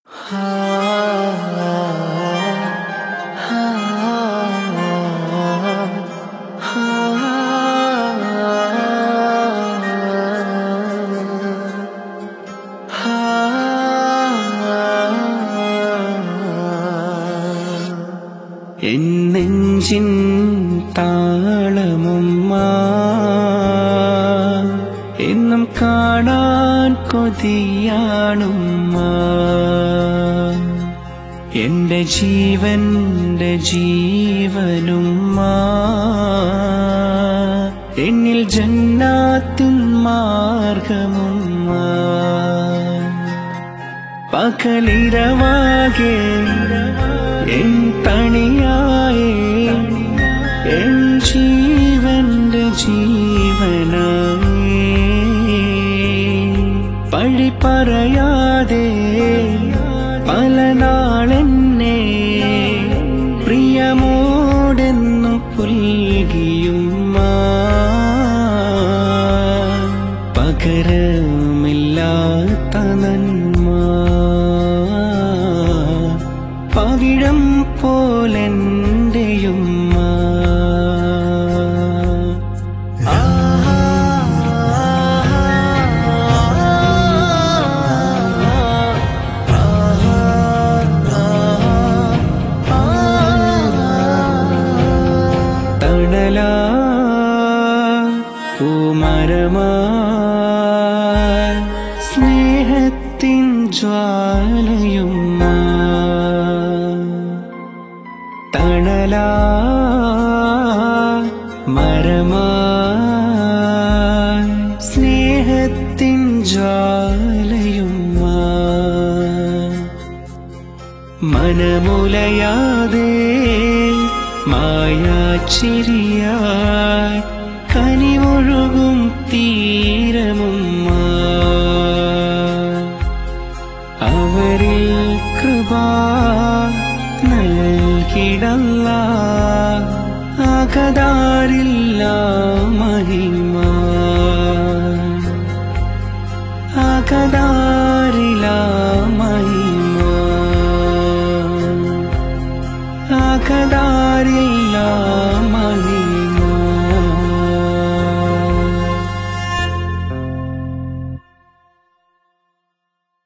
എന്നെഞ്ചിൻ താളമുമ്മ എന്നും കാണാൻ കൊതിയാണുമ്മ എന്റെ ജീവന്റെ ജീവനുമ്മ എന്നിൽ ജന്നാത്തിൻ മാർഗമുമ്മ പകലിരവാകെ എൻ തണിയായേ എൻ ജീവന്റെ ജീവനായേ പഴി പറയാതെ പല നാളെന്നെ പ്രിയമോടെന്നു പുൽകിയുമ്മ പകരമില്ലാത്ത നന്മ പവിഴം പോലെന്റെയുമ്മ തണലാ പൂമരമാ സ്നേഹത്തിൻ ജ്വാലയുമ്മ തണലാ മരമാ സ്നേഹത്തിൻ ജ്വാലയുമ്മ മനമുലയാതെ മായാച്ചിരിയായി കനിവൊഴുകും തീരമുമ്മ അവരിൽ കൃപ നൽകിടല്ല അകതാരില്ല മഹിമ